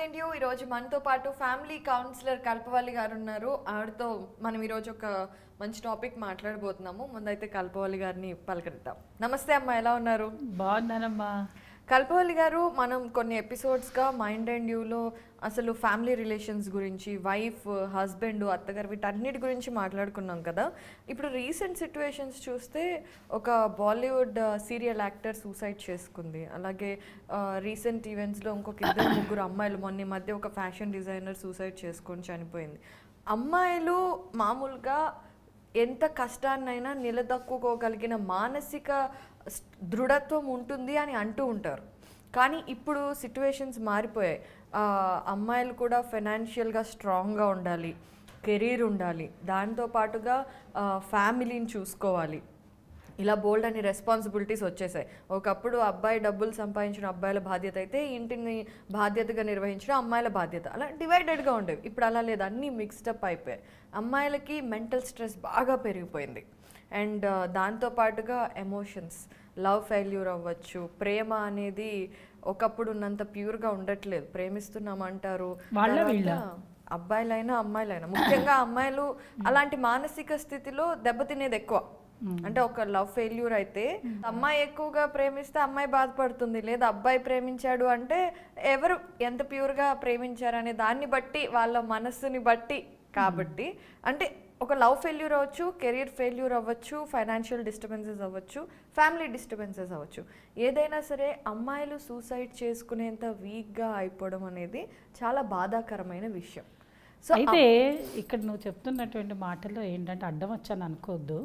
And you ఈరోజు మనతో పాటు ఫ్యామిలీ కౌన్సిలర్ కల్పవల్లి గారు ఉన్నారు ఆవిడతో మనం ఈరోజు ఒక మంచి టాపిక్ మాట్లాడబోతున్నాము ముందైతే కల్పవల్లి గారిని పలకరిద్దాం నమస్తే అమ్మా ఎలా ఉన్నారు బాగున్నానమ్మా కల్పవల్లి గారు మనం కొన్ని ఎపిసోడ్స్గా మైండ్ అండ్ యూలో అసలు ఫ్యామిలీ రిలేషన్స్ గురించి వైఫ్ హస్బెండ్ అత్తగారు వీటన్నిటి గురించి మాట్లాడుకున్నాం కదా ఇప్పుడు రీసెంట్ సిచ్యువేషన్స్ చూస్తే ఒక బాలీవుడ్ సీరియల్ యాక్టర్ సూసైడ్ చేసుకుంది అలాగే రీసెంట్ ఈవెంట్స్లో ఇంకొక ఇద్దరు ముగ్గురు అమ్మాయిలు మొన్న ఈ మధ్య ఒక ఫ్యాషన్ డిజైనర్ సూసైడ్ చేసుకొని చనిపోయింది అమ్మాయిలు మామూలుగా ఎంత కష్టాన్నైనా నిలదొక్కుకోగలిగిన మానసిక స్- దృఢత్వం ఉంటుంది అని అంటూ ఉంటారు కానీ ఇప్పుడు సిట్యువేషన్స్ మారిపోయాయి ఆ, అమ్మాయిలు కూడా ఫైనాన్షియల్గా స్ట్రాంగ్గా ఉండాలి కెరీర్ ఉండాలి దాంతో పాటుగా ఫ్యామిలీని చూసుకోవాలి ఇలా బోల్డ్ అని రెస్పాన్సిబిలిటీస్ వచ్చేసాయి ఒకప్పుడు అబ్బాయి డబ్బులు సంపాదించిన అబ్బాయిల బాధ్యత అయితే ఇంటిని బాధ్యతగా నిర్వహించడం అమ్మాయిల బాధ్యత అలా డివైడెడ్గా ఉండేవి ఇప్పుడు అలా లేదు అన్నీ మిక్స్డప్ అయిపోయాయి అమ్మాయిలకి మెంటల్ స్ట్రెస్ బాగా పెరిగిపోయింది అండ్ దాంతో పాటుగా ఎమోషన్స్ లవ్ ఫెయిల్యూర్ అవ్వచ్చు ప్రేమ అనేది ఒకప్పుడు ఉన్నంత ప్యూర్గా ఉండట్లేదు ప్రేమిస్తున్నామంటారు వాళ్ళ తర్వాత వీళ్ళ? అబ్బాయిలైనా అమ్మాయిలైనా ముఖ్యంగా అమ్మాయిలు అలాంటి మానసిక స్థితిలో దెబ్బతినేది ఎక్కువ అంటే ఒక లవ్ ఫెయిల్యూర్ అయితే అమ్మాయి ఎక్కువగా ప్రేమిస్తే అమ్మాయి బాధపడుతుంది లేదా అబ్బాయి ప్రేమించాడు అంటే ఎవరు ఎంత ప్యూర్గా ప్రేమించారనే దాన్ని బట్టి వాళ్ళ మనస్సుని బట్టి కాబట్టి అంటే ఒక లవ్ ఫెయిల్యూర్ అవ్వచ్చు కెరీర్ ఫెయిల్యూర్ అవ్వచ్చు ఫైనాన్షియల్ డిస్టర్బెన్సెస్ అవ్వచ్చు ఫ్యామిలీ డిస్టర్బెన్సెస్ అవ్వచ్చు ఏదైనా సరే అమ్మాయిలు సూసైడ్ చేసుకునేంత వీక్గా అయిపోవడం అనేది చాలా బాధాకరమైన విషయం సో అయితే ఇక్కడ నువ్వు చెప్తున్నటువంటి మాటల్లో ఏంటంటే అడ్డం వచ్చాను అనుకోవద్దు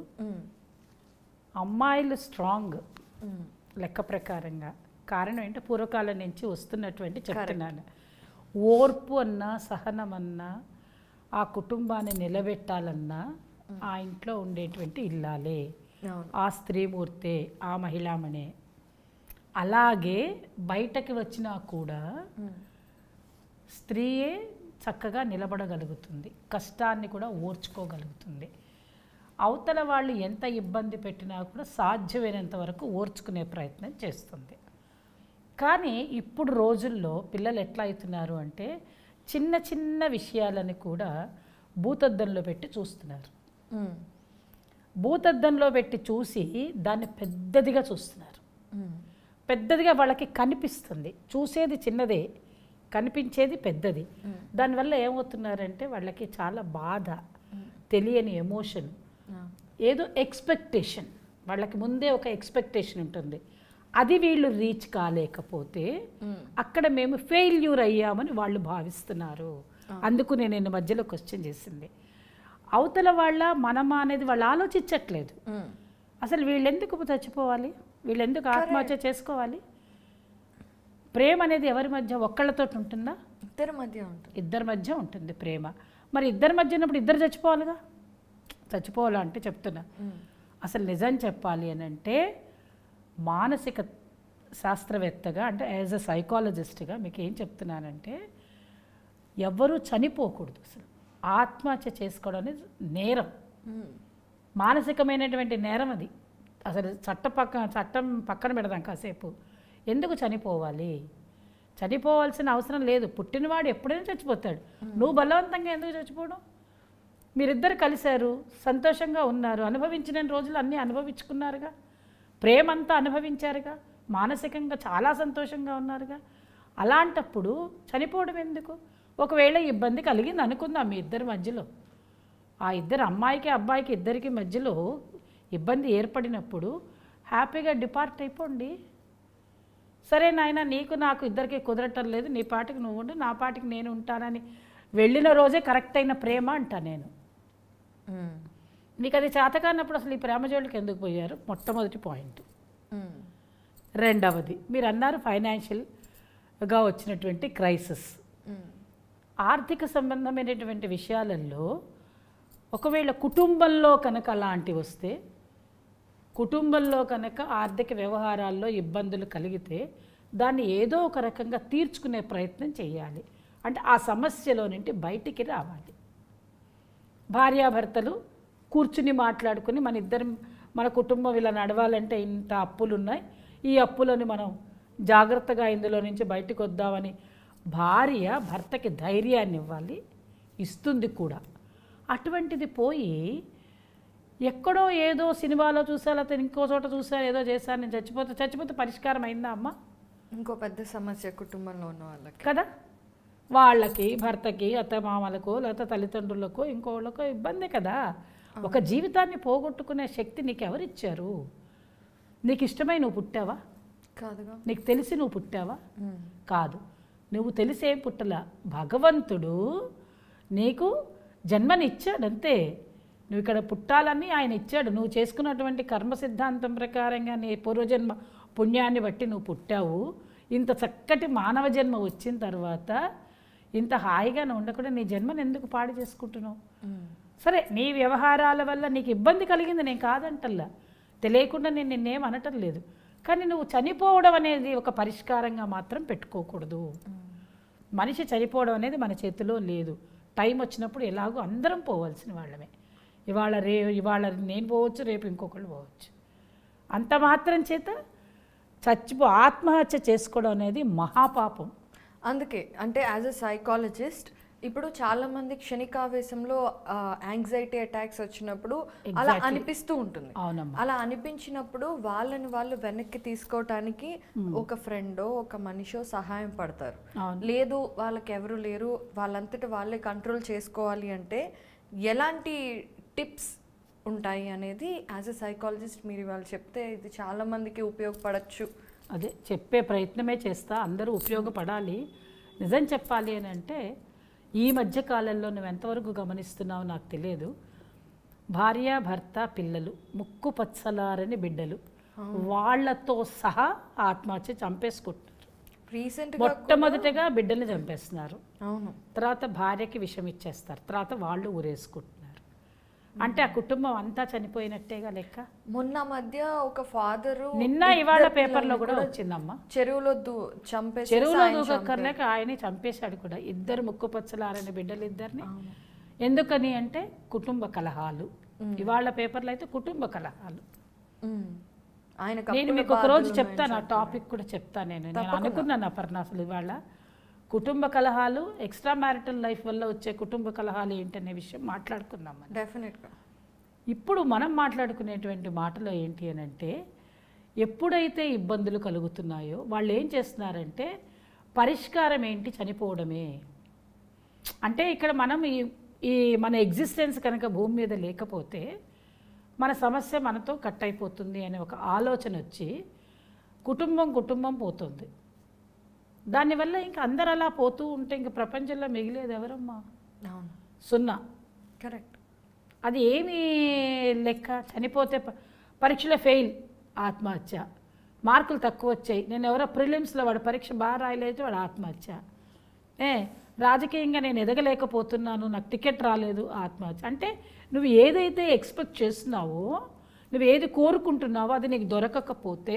అమ్మాయిలు స్ట్రాంగ్ లెక్క ప్రకారంగా కారణం ఏంటంటే పూర్వకాలం నుంచి వస్తున్నటువంటి చెప్తున్నాను ఓర్పు అన్నా సహనం అన్నా ఆ కుటుంబాన్ని నిలబెట్టాలన్నా ఆ ఇంట్లో ఉండేటువంటి ఇల్లాలే అవును ఆ స్త్రీమూర్తే ఆ మహిళామణే అలాగే బయటకి వచ్చినా కూడా స్త్రీయే చక్కగా నిలబడగలుగుతుంది కష్టాన్ని కూడా ఓర్చుకోగలుగుతుంది అవతల వాళ్ళు ఎంత ఇబ్బంది పెట్టినా కూడా సాధ్యమైనంత వరకు ఓర్చుకునే ప్రయత్నం చేస్తుంది కానీ ఇప్పుడు రోజుల్లో పిల్లలు ఎట్లా అవుతున్నారు అంటే చిన్న చిన్న విషయాలని కూడా భూతద్దంలో పెట్టి చూస్తున్నారు ఉమ్. భూతద్దంలో పెట్టి చూసి దాన్ని పెద్దదిగా చూస్తున్నారు ఉమ్. పెద్దదిగా వాళ్ళకి కనిపిస్తుంది చూసేది చిన్నదే కనిపించేది పెద్దది దానివల్ల ఏమవుతున్నారంటే వాళ్ళకి చాలా బాధ తెలియని ఎమోషన్ ఆ. ఏదో ఎక్స్పెక్టేషన్ వాళ్ళకి ముందే ఒక ఎక్స్పెక్టేషన్ ఉంటుంది అది వీళ్ళు రీచ్ కాలేకపోతే ఉమ్. అక్కడ మేము ఫెయిల్యూర్ అయ్యామని వాళ్ళు భావిస్తున్నారు అందుకు నేను నిన్న మధ్యలో క్వశ్చన్ చేసింది అవతల వాళ్ళ మనమా అనేది వాళ్ళు ఆలోచించట్లేదు ఉమ్. అసలు వీళ్ళెందుకు చచ్చిపోవాలి వీళ్ళెందుకు ఆత్మహత్య చేసుకోవాలి ప్రేమ అనేది ఎవరి మధ్య ఒక్కళ్ళతో ఉంటుందా ఇద్దరి మధ్య ఉంటుంది ఇద్దరి మధ్య ఉంటుంది ప్రేమ మరి ఇద్దరి మధ్య ఉన్నప్పుడు ఇద్దరు చచ్చిపోవాలిగా చచ్చిపోవాలంటే చెప్తున్నా అసలు నిజం చెప్పాలి అని అంటే మానసిక శాస్త్రవేత్తగా అంటే యాజ్ అ సైకాలజిస్ట్గా మీకు ఏం చెప్తున్నానంటే ఎవ్వరూ చనిపోకూడదు అసలు ఆత్మహత్య చేసుకోవడం అనేది నేరం ఉమ్. మానసికమైనటువంటి నేరం అది అసలు చట్ట పక్క చట్టం పక్కన పెడదాం కాసేపు ఎందుకు చనిపోవాలి చనిపోవాల్సిన అవసరం లేదు పుట్టినవాడు ఎప్పుడైనా చచ్చిపోతాడు నువ్వు బలవంతంగా ఎందుకు చచ్చిపోవడం మీరిద్దరు కలిశారు సంతోషంగా ఉన్నారు అనుభవించిన రోజులు అన్నీ అనుభవించుకున్నారుగా ప్రేమంతా అనుభవించారుగా మానసికంగా చాలా సంతోషంగా ఉన్నారుగా అలాంటప్పుడు చనిపోవడం ఎందుకు ఒకవేళ ఇబ్బంది కలిగింది అనుకుందాం మీ ఇద్దరి మధ్యలో ఆ ఇద్దరు అమ్మాయికి అబ్బాయికి ఇద్దరికి మధ్యలో ఇబ్బంది ఏర్పడినప్పుడు హ్యాపీగా డిపార్ట్ అయిపోండి సరే నాయన నీకు నాకు ఇద్దరికి కుదరటం లేదు నీ పాటికి నువ్వు ఉండు నా పాటికి నేను ఉంటానని వెళ్ళిన రోజే కరెక్ట్ అయిన ప్రేమ అంటా నేను ఉమ్. మీకు అది చేతకానప్పుడు అసలు ఈ ప్రేమ జోలికి ఎందుకు పోయారు మొట్టమొదటి పాయింట్ ఉమ్. రెండవది మీరు అన్నారు ఫైనాన్షియల్గా వచ్చినటువంటి క్రైసిస్ ఉమ్. ఆర్థిక సంబంధమైనటువంటి విషయాలలో ఒకవేళ కుటుంబంలో కనుక అలాంటివి వస్తే కుటుంబంలో కనుక ఆర్థిక వ్యవహారాల్లో ఇబ్బందులు కలిగితే దాన్ని ఏదో ఒక రకంగా తీర్చుకునే ప్రయత్నం చేయాలి అంటే ఆ సమస్యలో నుండి బయటికి రావాలి భార్యాభర్తలు కూర్చుని మాట్లాడుకుని మన ఇద్దరం మన కుటుంబం ఇలా నడవాలంటే ఇంత అప్పులు ఉన్నాయి ఈ అప్పులని మనం జాగ్రత్తగా ఇందులో నుంచి బయటకు వద్దామని భార్య భర్తకి ధైర్యాన్ని ఇవ్వాలి ఇస్తుంది కూడా అటువంటిది పోయి ఎక్కడో ఏదో సినిమాలో చూసా లేకపోతే ఇంకో చోట చూసా ఏదో చేశాను నేను చచ్చిపోతే చచ్చిపోతే పరిష్కారం అయిందా అమ్మ ఇంకో పెద్ద సమస్య కుటుంబంలో ఉన్న వాళ్ళకి కదా వాళ్ళకి భర్తకి అత్తమామలకు లేకపోతే తల్లిదండ్రులకు ఇంకోళ్ళకో ఇబ్బంది కదా ఒక జీవితాన్ని పోగొట్టుకునే శక్తి నీకు ఎవరిచ్చారు నీకు ఇష్టమై నువ్వు పుట్టావా కాదుగా నీకు తెలిసి నువ్వు పుట్టావా ఉమ్. కాదు నువ్వు తెలిసే పుట్టల భగవంతుడు నీకు జన్మనిచ్చాడు అంతే నువ్వు ఇక్కడ పుట్టాలని ఆయన ఇచ్చాడు నువ్వు చేసుకున్నటువంటి కర్మ సిద్ధాంతం ప్రకారంగా నీ పూర్వజన్మ పుణ్యాన్ని బట్టి నువ్వు పుట్టావు ఇంత చక్కటి మానవ జన్మ వచ్చిన తర్వాత ఇంత హాయిగా నువ్వు ఉండకుండా నీ జన్మను ఎందుకు పాడు చేసుకుంటున్నావు ఉమ్. సరే నీ వ్యవహారాల వల్ల నీకు ఇబ్బంది కలిగింది నేను కాదంటల్లా తెలియకుండా నేను నిన్నేం అనటం లేదు కానీ నువ్వు చనిపోవడం అనేది ఒక పరిష్కారంగా మాత్రం పెట్టుకోకూడదు మనిషి చనిపోవడం అనేది మన చేతిలో లేదు టైం వచ్చినప్పుడు ఎలాగో అందరం పోవాల్సిన వాళ్ళమే ఇవాళ రే ఇవాళ నేను పోవచ్చు రేపు ఇంకొకళ్ళు పోవచ్చు అంత మాత్రం చేత చచ్చిపో ఆత్మహత్య చేసుకోవడం అనేది మహాపాపం అందుకే అంటే యాజ్ అ సైకాలజిస్ట్ ఇప్పుడు చాలా మంది క్షణికావేశంలో యాంగ్జైటీ అటాక్స్ వచ్చినప్పుడు అలా Exactly. అనిపిస్తూ ఉంటుంది అవునమ్మా అలా అనిపించినప్పుడు వాళ్ళని వాళ్ళు వెనక్కి తీసుకోవటానికి ఒక ఫ్రెండో ఒక మనిషో సహాయం పడతారు అవును లేదు వాళ్ళకి ఎవరు లేరు వాళ్ళంతట వాళ్ళే కంట్రోల్ చేసుకోవాలి అంటే ఎలాంటి టిప్స్ ఉంటాయి అనేది యాజ్ అ సైకాలజిస్ట్ మీరు ఇవాళ చెప్తే ఇది చాలా మందికి ఉపయోగపడచ్చు అదే చెప్పే ప్రయత్నమే చేస్తా అందరూ ఉపయోగపడాలి నిజం చెప్పాలి అని అంటే ఈ మధ్య కాలంలో నువ్వు ఎంతవరకు గమనిస్తున్నావు నాకు తెలియదు భార్య భర్త పిల్లలు ముక్కు పచ్చలారని బిడ్డలు వాళ్ళతో సహా ఆత్మహత్య చంపేసుకుంటున్నారు రీసెంట్ మొట్టమొదటిగా బిడ్డల్ని చంపేస్తున్నారు అవును తర్వాత భార్యకి విషం ఇచ్చేస్తారు తర్వాత వాళ్ళు ఊరేసుకుంటున్నారు అంటే ఆ కుటుంబం అంతా చనిపోయినట్టేగా లెక్క మొన్న మధ్య ఒక ఫాదరు నిన్న ఇవాళ పేపర్లో కూడా వచ్చిందమ్మా చెరువులో దూ చంపేసి చెరువులో ఆయన దూకక్కర్లేక ఆయనే చంపేశాడు కూడా ఇద్దరు ముక్కు పచ్చలారని బిడ్డలు ఇద్దరిని అవును. ఎందుకని అంటే కుటుంబ కలహాలు ఇవాళ పేపర్లో అయితే కుటుంబ కలహాలు ఉమ్. ఆయనకు నేను అప్పుల మీకు ఒక రోజు బాధలు చెప్తాను ఆ ఉన్నాయని టాపిక్ కూడా చెప్తాను నేను నేను అనుకున్నాను అపర్ణ అసలు ఇవాళ కుటుంబ కలహాలు ఎక్స్ట్రా మ్యారిటల్ లైఫ్ వల్ల వచ్చే కుటుంబ కలహాలు ఏంటనే విషయం మాట్లాడుకుందాం మనం డెఫినెట్గా ఇప్పుడు మనం మాట్లాడుకునేటువంటి మాటలో ఏంటి అని అంటే ఎప్పుడైతే ఇబ్బందులు కలుగుతున్నాయో వాళ్ళు ఏం చేస్తున్నారంటే పరిష్కారం ఏంటి చనిపోవడమే అంటే ఇక్కడ మనం ఈ ఈ మన ఎగ్జిస్టెన్స్ కనుక భూమి మీద లేకపోతే మన సమస్య మనతో కట్ అయిపోతుంది అనే ఒక ఆలోచన వచ్చి కుటుంబం కుటుంబం పోతుంది దానివల్ల ఇంకా అందరు అలా పోతూ ఉంటే ఇంక ప్రపంచంలో మిగిలేది ఎవరమ్మా అవును సున్నా కరెక్ట్ అది ఏమి లెక్క చనిపోతే ప- పరీక్షలో ఫెయిల్ ఆత్మహత్య మార్కులు తక్కువ వచ్చాయి నేను ఎవరో ప్రిలిమ్స్లో వాడు పరీక్ష బాగా రాయలేదు వాడు ఆత్మహత్య ఏ రాజకీయంగా నేను ఎదగలేకపోతున్నాను నాకు టికెట్ రాలేదు ఆత్మహత్య అంటే నువ్వు ఏదైతే ఎక్స్పెక్ట్ చేస్తున్నావో నువ్వు ఏది కోరుకుంటున్నావో అది నీకు దొరకకపోతే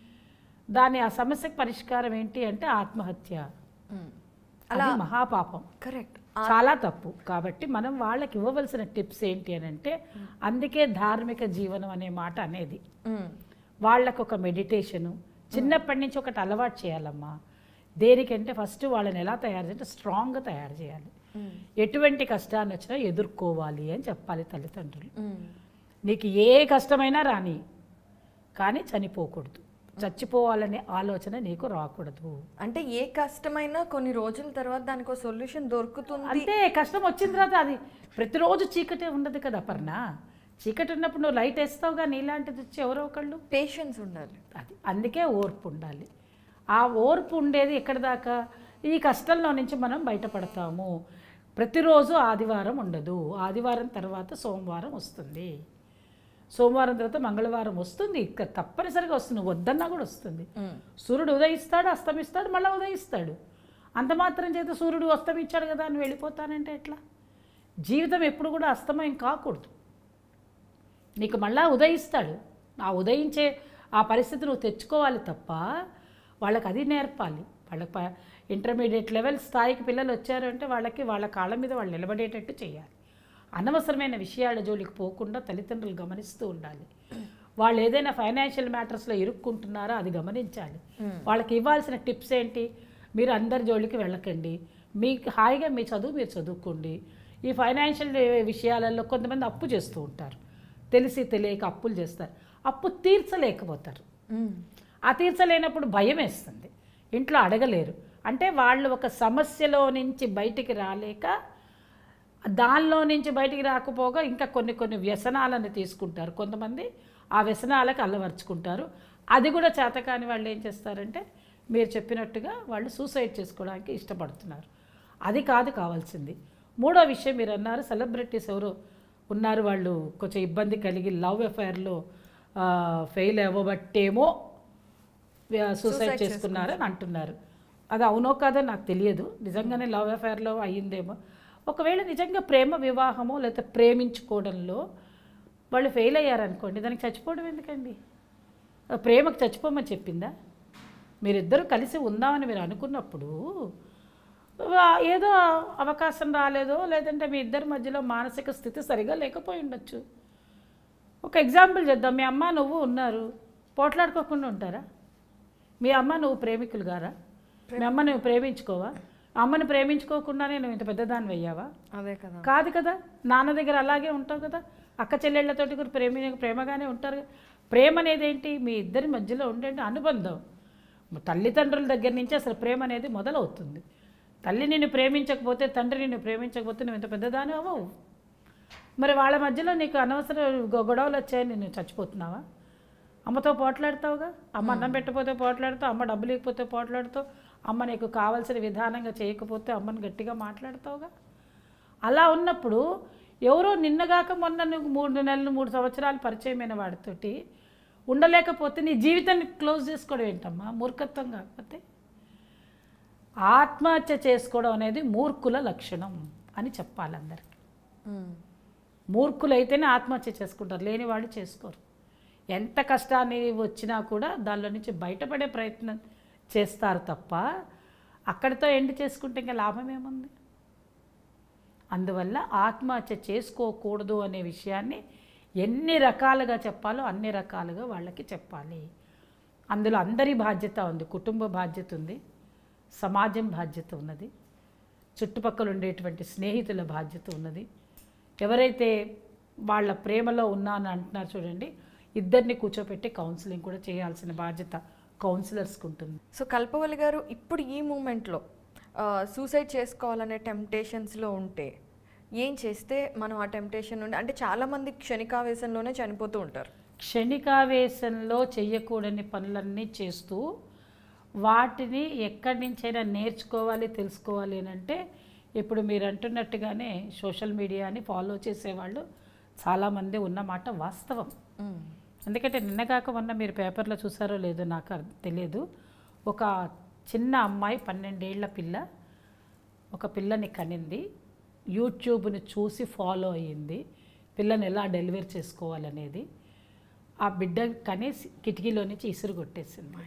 దాని ఆ సమస్యకు పరిష్కారం ఏంటి అంటే ఆత్మహత్య అది మహాపాపం కరెక్ట్ చాలా తప్పు కాబట్టి మనం వాళ్ళకి ఇవ్వవలసిన టిప్స్ ఏంటి అని అంటే అందుకే ధార్మిక జీవనం అనే మాట అనేది వాళ్ళకు ఒక మెడిటేషను చిన్నప్పటి నుంచి ఒకటి అలవాటు చేయాలమ్మా దేనికంటే ఫస్ట్ వాళ్ళని ఎలా తయారు చేయాలంటే స్ట్రాంగ్గా తయారు చేయాలి ఎటువంటి కష్టాన్ని వచ్చినా ఎదుర్కోవాలి అని చెప్పాలి తల్లిదండ్రులు నీకు ఏ కష్టమైనా రాని కానీ చనిపోకూడదు చచ్చిపోవాలనే ఆలోచన నీకు రాకూడదు అంటే ఏ కష్టమైనా కొన్ని రోజుల తర్వాత దానికి ఒక సొల్యూషన్ దొరుకుతుంది అంతే కష్టం వచ్చిన తర్వాత అది ప్రతిరోజు చీకటే ఉండదు కదా పర్ణ చీకటి ఉన్నప్పుడు నువ్వు లైట్ వేస్తావుగా నీలాంటిది వచ్చి ఎవరో ఒకళ్ళు పేషెన్స్ ఉండాలి అది అందుకే ఓర్పు ఉండాలి ఆ ఓర్పు ఉండేది ఎక్కడి దాకా ఈ కష్టంలో నుంచి మనం బయటపడతాము ప్రతిరోజు ఆదివారం ఉండదు ఆదివారం తర్వాత సోమవారం వస్తుంది సోమవారం తర్వాత మంగళవారం వస్తుంది ఇక తప్పనిసరిగా వస్తుంది నువ్వు వద్దన్నా కూడా వస్తుంది సూర్యుడు ఉదయిస్తాడు అస్తమిస్తాడు మళ్ళీ ఉదయిస్తాడు అంత మాత్రం చేత సూర్యుడు అస్తమించాడు కదా అని వెళ్ళిపోతానంటే ఎట్లా జీవితం ఎప్పుడు కూడా అస్తమయం కాకూడదు నీకు మళ్ళా ఉదయిస్తాడు ఆ ఉదయించే ఆ పరిస్థితి నువ్వు తెచ్చుకోవాలి తప్ప వాళ్ళకి అది నేర్పాలి వాళ్ళకి ప- ఇంటర్మీడియట్ లెవెల్ స్థాయికి పిల్లలు వచ్చారు అంటే వాళ్ళకి వాళ్ళ కాళ్ళ మీద వాళ్ళు నిలబడేటట్టు చేయాలి అనవసరమైన విషయాల జోలికి పోకుండా తల్లిదండ్రులు గమనిస్తూ ఉండాలి వాళ్ళు ఏదైనా ఫైనాన్షియల్ మ్యాటర్స్లో ఇరుక్కుంటున్నారో అది గమనించాలి వాళ్ళకి ఇవ్వాల్సిన టిప్స్ ఏంటి మీరు అందరి జోలికి వెళ్ళకండి మీకు హాయిగా మీ చదువు మీరు చదువుకోండి ఈ ఫైనాన్షియల్ విషయాలలో కొంతమంది అప్పు చేస్తూ ఉంటారు తెలిసి తెలియక అప్పులు చేస్తారు అప్పు తీర్చలేకపోతారు ఆ తీర్చలేనప్పుడు భయం వేస్తుంది ఇంట్లో అడగలేరు అంటే వాళ్ళు ఒక సమస్యలో నుంచి బయటికి రాలేక దానిలో నుంచి బయటికి రాకపోగా ఇంకా కొన్ని కొన్ని వ్యసనాలను తీసుకుంటారు కొంతమంది ఆ వ్యసనాలకు అల్లవరుచుకుంటారు అది కూడా చేతకాని వాళ్ళు ఏం చేస్తారంటే మీరు చెప్పినట్టుగా వాళ్ళు సూసైడ్ చేసుకోవడానికి ఇష్టపడుతున్నారు అది కాదు కావాల్సింది మూడో విషయం మీరు అన్నారు సెలబ్రిటీస్ ఎవరో ఉన్నారు వాళ్ళు కొంచెం ఇబ్బంది కలిగి లవ్ అఫైర్లో ఫెయిల్ అవ్వబట్టేమో సూసైడ్ చేసుకున్నారని అంటున్నారు అది అవునో కాదో నాకు తెలియదు నిజంగానే లవ్ అఫైర్లో అయ్యిందేమో ఒకవేళ నిజంగా ప్రేమ వివాహమో లేకపోతే ప్రేమించుకోవడంలో వాళ్ళు ఫెయిల్ అయ్యారనుకోండి దానికి చచ్చిపోవడం ఎందుకండి ఆ ప్రేమకు చచ్చిపోమని చెప్పిందా మీరిద్దరూ కలిసి ఉందామని మీరు అనుకున్నప్పుడు వా- ఏదో అవకాశం రాలేదో లేదంటే మీ ఇద్దరి మధ్యలో మానసిక స్థితి సరిగా లేకపోయి ఉండొచ్చు ఒక ఎగ్జాంపుల్ చేద్దాం మీ అమ్మ నువ్వు ఉన్నారు పోట్లాడుకోకుండా ఉంటారా మీ అమ్మ నువ్వు ప్రేమికులు గారా మీ అమ్మ నువ్వు ప్రేమించుకోవా అమ్మని ప్రేమించుకోకుండానే నువ్వు ఇంత పెద్దదాన్ని అయ్యావా అదే కదా కాదు కదా నాన్న దగ్గర అలాగే ఉంటావు కదా అక్క చెల్లెళ్ళతోటి కూడా ప్రేమ ప్రేమగానే ఉంటారు కదా. ప్రేమ అనేది ఏంటి మీ ఇద్దరి మధ్యలో ఉండే అనుబంధం తల్లిదండ్రుల దగ్గర నుంచి అసలు ప్రేమ అనేది మొదలవుతుంది తల్లి నిన్ను ప్రేమించకపోతే తండ్రి నిన్ను ప్రేమించకపోతే నువ్వు ఇంత పెద్దదాని అవ్వవు మరి వాళ్ళ మధ్యలో నీకు అనవసర గొ- గొడవలు వచ్చాయి నేను చచ్చిపోతున్నావా అమ్మతో పోట్లాడతావుగా అమ్మ అన్నం పెట్టకపోతే పోట్లాడతావు అమ్మ డబ్బులు ఇవ్వకపోతే పోట్లాడతావు అమ్మ నీకు కావాల్సిన విధానంగా చేయకపోతే అమ్మని గట్టిగా మాట్లాడతావుగా అలా ఉన్నప్పుడు ఎవరో నిన్నగాక మొన్న నువ్వు మూడు నెలలు మూడు సంవత్సరాలు పరిచయమైన వాడితోటి ఉండలేకపోతే నీ జీవితాన్ని క్లోజ్ చేసుకోవడం ఏంటమ్మా మూర్ఖత్వం కాకపోతే ఆత్మహత్య చేసుకోవడం అనేది మూర్ఖుల లక్షణం అని చెప్పాలి అందరికీ ఉమ్. మూర్ఖులైతేనే ఆత్మహత్య చేసుకుంటారు లేనివాడు చేసుకోరు ఎంత కష్టాన్ని వచ్చినా కూడా దానిలో నుంచి బయటపడే ప్రయత్నం చేస్తారు తప్ప అక్కడితో ఎండ్ చేసుకుంటే ఇంకా లాభం ఏముంది అందువల్ల ఆత్మహత్య చేసుకోకూడదు అనే విషయాన్ని ఎన్ని రకాలుగా చెప్పాలో అన్ని రకాలుగా వాళ్ళకి చెప్పాలి అందులో అందరి బాధ్యత ఉంది కుటుంబ బాధ్యత ఉంది సమాజం బాధ్యత ఉన్నది చుట్టుపక్కల ఉండేటువంటి స్నేహితుల బాధ్యత ఉన్నది ఎవరైతే వాళ్ళ ప్రేమలో ఉన్నాను అంటున్నారు చూడండి ఇద్దరిని కూర్చోపెట్టి కౌన్సిలింగ్ కూడా చేయాల్సిన బాధ్యత కౌన్సిలర్స్కి ఉంటుంది సో కల్పవల్లి గారు ఇప్పుడు ఈ మూమెంట్లో సూసైడ్ చేసుకోవాలనే టెంప్టేషన్స్లో ఉంటే ఏం చేస్తే మనం ఆ టెంప్టేషన్ నుండి అంటే చాలామంది క్షణికావేశంలోనే చనిపోతూ ఉంటారు క్షణికావేశంలో చెయ్యకూడని పనులన్నీ చేస్తూ వాటిని ఎక్కడి నుంచైనా నేర్చుకోవాలి తెలుసుకోవాలి అని అంటే ఇప్పుడు మీరు అంటున్నట్టుగానే సోషల్ మీడియాని ఫాలో చేసేవాళ్ళు చాలామంది ఉన్నమాట వాస్తవం ఎందుకంటే నిన్న కాక మొన్న మీరు పేపర్లో చూసారో లేదో నాకు అర్థం తెలియదు ఒక చిన్న అమ్మాయి పన్నెండేళ్ల పిల్ల ఒక పిల్లని కనింది యూట్యూబ్ని చూసి ఫాలో అయ్యింది పిల్లని ఎలా డెలివరీ చేసుకోవాలనేది ఆ బిడ్డ కనేసి కిటికీలో నుంచి ఇసురు కొట్టేసింది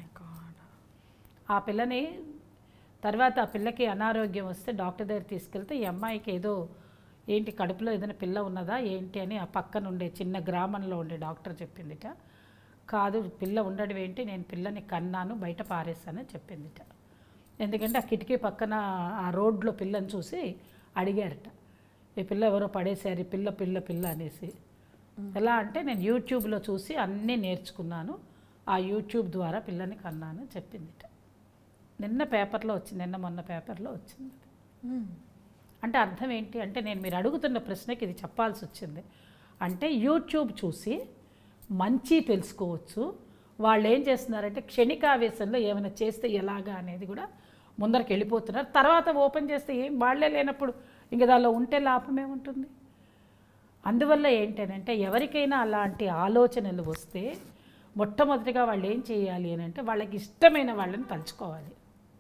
ఆ పిల్లని తర్వాత ఆ పిల్లకి అనారోగ్యం వస్తే డాక్టర్ దగ్గర తీసుకెళ్తే ఈ అమ్మాయికి ఏదో ఏంటి కడుపులో ఏదైనా పిల్ల ఉన్నదా ఏంటి అని ఆ పక్కన ఉండే చిన్న గ్రామంలో ఉండే డాక్టర్ చెప్పిందిట కాదు పిల్ల ఉండడం ఏంటి నేను పిల్లని కన్నాను బయట పారేస్తానని చెప్పిందిట ఎందుకంటే ఆ కిటికీ పక్కన ఆ రోడ్లో పిల్లని చూసి అడిగారట ఈ పిల్ల ఎవరో పడేశారు ఈ పిల్ల పిల్ల పిల్ల అనేసి ఎలా అంటే నేను యూట్యూబ్లో చూసి అన్నీ నేర్చుకున్నాను ఆ యూట్యూబ్ ద్వారా పిల్లని కన్నాను అని చెప్పిందిట నిన్న పేపర్లో వచ్చింది నిన్న మొన్న పేపర్లో వచ్చింది అంటే అర్థం ఏంటి అంటే నేను మీరు అడుగుతున్న ప్రశ్నకి ఇది చెప్పాల్సి వచ్చింది అంటే యూట్యూబ్ చూసి మంచి తెలుసుకోవచ్చు వాళ్ళు ఏం చేస్తున్నారంటే క్షణికావేశంలో ఏమైనా చేస్తే ఎలాగా అనేది కూడా ముందరికి వెళ్ళిపోతున్నారు తర్వాత ఓపెన్ చేస్తే ఏం వాళ్ళే లేనప్పుడు ఇంక దానిలో ఉంటే లాభం ఏముంటుంది అందువల్ల ఏంటంటే ఎవరికైనా అలాంటి ఆలోచనలు వస్తే మొట్టమొదటిగా వాళ్ళు ఏం చేయాలి అని అంటే వాళ్ళకి ఇష్టమైన వాళ్ళని తలుచుకోవాలి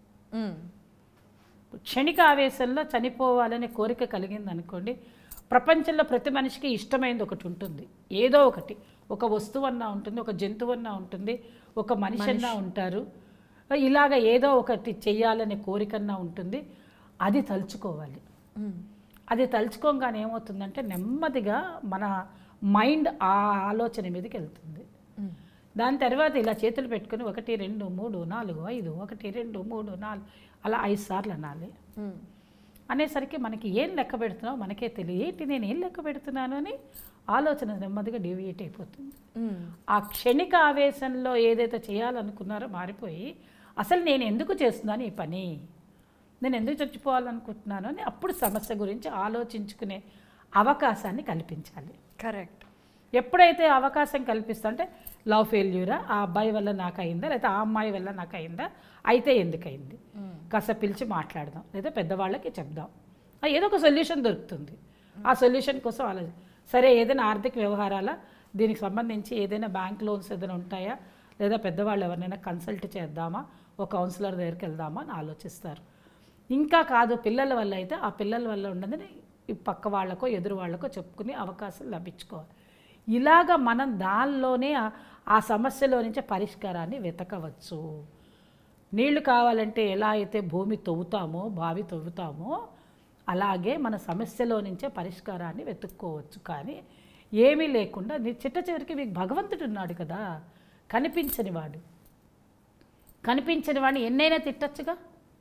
క్షణిక ఆవేశంలో చనిపోవాలనే కోరిక కలిగింది అనుకోండి ప్రపంచంలో ప్రతి మనిషికి ఇష్టమైనది ఒకటి ఉంటుంది ఏదో ఒకటి ఒక వస్తువు అన్నా ఉంటుంది ఒక జంతువు అన్నా ఉంటుంది ఒక మనిషి అన్నా ఉంటారు ఇలాగ ఏదో ఒకటి చెయ్యాలనే కోరికన్నా ఉంటుంది అది తలుచుకోవాలి అది తలుచుకోగానే ఏమవుతుందంటే నెమ్మదిగా మన మైండ్ ఆ ఆలోచన మీదకి వెళ్తుంది దాని తర్వాత ఇలా చేతులు పెట్టుకుని ఒకటి రెండు మూడు నాలుగు ఐదు ఒకటి రెండు మూడు నాలుగు అలా ఐదు సార్లు అనాలి మ్మ్. అనేసరికి మనకి ఏం లెక్క పెడుతున్నావు మనకే తెలియదు ఏంటి నేను ఏం లెక్క పెడుతున్నాను అని ఆలోచన నెమ్మదిగా డీవియేట్ అయిపోతుంది మ్మ్. ఆ క్షణిక ఆవేశంలో ఏదైతే చేయాలనుకున్నారో మారిపోయి అసలు నేను ఎందుకు చేస్తున్నాను ఈ పని నేను ఎందుకు చచ్చిపోవాలనుకుంటున్నాను అని అప్పుడు సమస్య గురించి ఆలోచించుకునే అవకాశాన్ని కల్పించాలి కరెక్ట్ ఎప్పుడైతే అవకాశం కల్పిస్తుంటే లవ్ ఫెయిల్యూరా ఆ అబ్బాయి వల్ల నాకు అయిందా లేదా ఆ అమ్మాయి వల్ల నాకు అయిందా అయితే ఎందుకయింది మ్మ్. కాస్త పిలిచి మాట్లాడదాం లేదా పెద్దవాళ్ళకి చెప్దాం ఆ ఏదో ఒక సొల్యూషన్ దొరుకుతుంది ఆ సొల్యూషన్ కోసం ఆలోచి సరే ఏదైనా ఆర్థిక వ్యవహారాల దీనికి సంబంధించి ఏదైనా బ్యాంక్ లోన్స్ ఏదైనా ఉంటాయా లేదా పెద్దవాళ్ళు ఎవరినైనా కన్సల్ట్ చేద్దామా ఒక కౌన్సిలర్ దగ్గరికి వెళ్దామా అని ఆలోచిస్తారు ఇంకా కాదు పిల్లల వల్ల అయితే ఆ పిల్లల వల్ల ఉన్నదని ఈ పక్క వాళ్ళకో ఎదురు వాళ్ళకో చెప్పుకునే అవకాశం లభించుకోవాలి ఇలాగ మనం దానిలోనే ఆ- ఆ సమస్యలో నుంచి పరిష్కారాన్ని వెతకవచ్చు నీళ్లు కావాలంటే ఎలా అయితే భూమి తవ్వుతామో బావి తవ్వుతామో అలాగే మన సమస్యలో నుంచే పరిష్కారాన్ని వెతుక్కోవచ్చు కానీ ఏమీ లేకుండా నీ చిట్ట చివరికి మీకు భగవంతుడు ఉన్నాడు కదా కనిపించని వాడు కనిపించని వాడిని ఎన్నైనా తిట్టచ్చుగా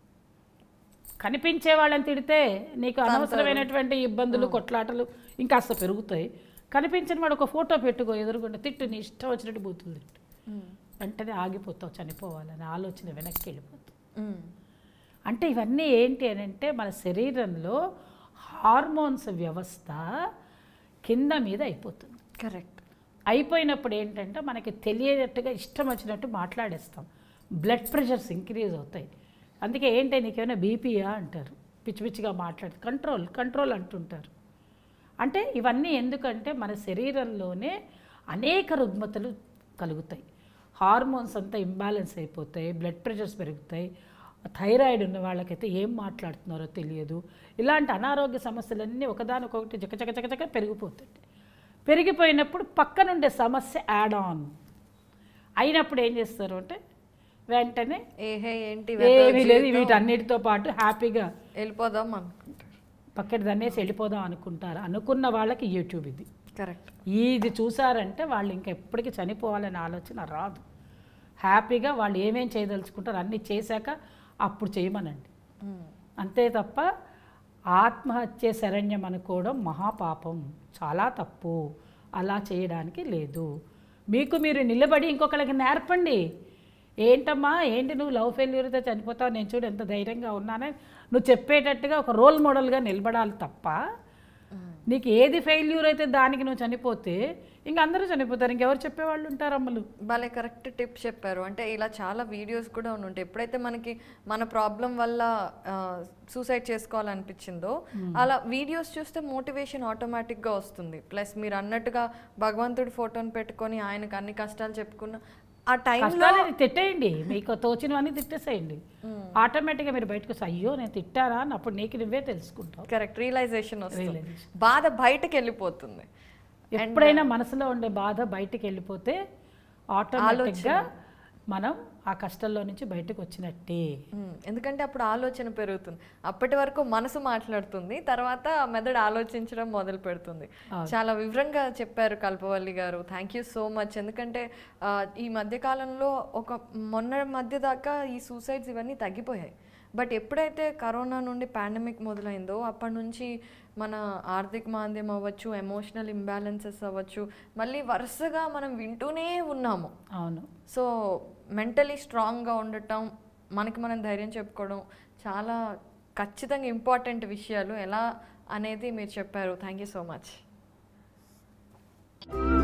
కనిపించే వాళ్ళని తిడితే నీకు అనవసరమైనటువంటి ఇబ్బందులు కొట్లాటలు ఇంకాస్త పెరుగుతాయి కనిపించిన వాడు ఒక ఫోటో పెట్టుకో ఎదురుగుండా తిట్టు నీ ఇష్టం వచ్చినట్టు బూతులు తిట్టు మ్మ్. వెంటనే ఆగిపోతావు చనిపోవాలని ఆలోచన వెనక్కి వెళ్ళిపోతావు మ్మ్. అంటే ఇవన్నీ ఏంటి అని అంటే మన శరీరంలో హార్మోన్స్ వ్యవస్థ కింద మీద అయిపోతుంది కరెక్ట్ అయిపోయినప్పుడు ఏంటంటే మనకి తెలియనట్టుగా ఇష్టం వచ్చినట్టు మాట్లాడేస్తాం బ్లడ్ ప్రెషర్స్ ఇంక్రీజ్ అవుతాయి అందుకే ఏంటి నీకేమైనా బీపీయా అంటారు పిచ్చి పిచ్చిగా మాట్లాడు కంట్రోల్ కంట్రోల్ అంటుంటారు అంటే ఇవన్నీ ఎందుకంటే మన శరీరంలోనే అనేక రుగ్మతలు కలుగుతాయి హార్మోన్స్ అంతా ఇంబ్యాలెన్స్ అయిపోతాయి బ్లడ్ ప్రెషర్స్ పెరుగుతాయి థైరాయిడ్ ఉన్న వాళ్ళకైతే ఏం మాట్లాడుతున్నారో తెలియదు ఇలాంటి అనారోగ్య సమస్యలన్నీ ఒకదానికొకటి జక జక జక జక పెరిగిపోతాయి పెరిగిపోయినప్పుడు పక్కనుండే సమస్య యాడ్ ఆన్ అయినప్పుడు ఏం చేస్తారు అంటే వెంటనే ఏహే ఏంటి ఏమీ లేదు వీటన్నిటితో పాటు హ్యాపీగా వెళ్ళిపోదాం అనుకుంటారు పక్కన దన్నేసి వెళ్ళిపోదాం అనుకుంటారు అనుకున్న వాళ్ళకి యూట్యూబ్ ఇది కరెక్ట్ ఇది చూసారంటే వాళ్ళు ఇంకా ఎప్పటికీ చనిపోవాలనే ఆలోచన రాదు హ్యాపీగా వాళ్ళు ఏమేం చేయదలుచుకుంటారు అన్నీ చేశాక అప్పుడు చేయమనండి అంతే తప్ప ఆత్మహత్య శరణ్యం అనుకోవడం మహాపాపం చాలా తప్పు అలా చేయడానికి లేదు మీకు మీరు నిలబడి ఇంకొకరికి నేర్పండి ఏంటమ్మా ఏంటి నువ్వు లవ్ ఫెయిల్యూర్తో చనిపోతావు నేను చూడు ఎంత ధైర్యంగా ఉన్నానని నువ్వు చెప్పేటట్టుగా ఒక రోల్ మోడల్గా నిలబడాలి తప్ప నీకు ఏది ఫెయిల్యూర్ అయితే దానికి నువ్వు చనిపోతే ఇంక అందరూ చనిపోతారు ఇంకెవరు చెప్పేవాళ్ళు ఉంటారు అమ్మలు భలే కరెక్ట్ టిప్ చెప్పారు అంటే ఇలా చాలా వీడియోస్ కూడా ఉంటాయి ఎప్పుడైతే మనకి మన ప్రాబ్లం వల్ల సూసైడ్ చేసుకోవాలనిపించిందో అలా వీడియోస్ చూస్తే మోటివేషన్ ఆటోమేటిక్గా వస్తుంది ప్లస్ మీరు అన్నట్టుగా భగవంతుడి ఫోటోని పెట్టుకొని ఆయనకు అన్ని కష్టాలు చెప్పుకున్న ఆ టైంలో కష్టాలని తిట్టేయండి మీకు తోచినవన్నీ తిట్టేసేయండి ఆటోమేటిక్గా మీరు బయటకు వస్తే అయ్యో నేను తిట్టారా అని అప్పుడు నీకు నువ్వే తెలుసుకుంటావు కరెక్ట్ రియలైజేషన్ వస్తుంది Realization. బాధ బయటకు వెళ్ళిపోతుంది ఎప్పుడైనా మనసులో ఉండే బాధ బయటికి వెళ్ళిపోతే ఆటోమేటిక్గా మనం ఆ కష్టంలో నుంచి బయటకు వచ్చినట్టే మ్మ్. ఎందుకంటే అప్పుడు ఆలోచన పెరుగుతుంది అప్పటి వరకు మనసు మాట్లాడుతుంది తర్వాత మెదడు ఆలోచించడం మొదలు పెడుతుంది చాలా వివరంగా చెప్పారు కల్పవల్లి గారు థ్యాంక్ యూ సో మచ్ ఎందుకంటే ఆ, ఈ మధ్య కాలంలో ఒక మొన్న మధ్య దాకా ఈ సూసైడ్స్ ఇవన్నీ తగ్గిపోయాయి బట్ ఎప్పుడైతే కరోనా నుండి పాండమిక్ మొదలైందో అప్పటి నుంచి మన ఆర్థిక మాంద్యం అవ్వచ్చు ఎమోషనల్ ఇంబ్యాలెన్సెస్ అవ్వచ్చు మళ్ళీ వరుసగా మనం వింటూనే ఉన్నాము అవును సో మెంటలీ స్ట్రాంగ్గా ఉండటం మనకి మనం ధైర్యం చెప్పుకోవడం చాలా ఖచ్చితంగా ఇంపార్టెంట్ విషయాలు ఎలా అనేది మీరు చెప్పారు థ్యాంక్ యూ సో మచ్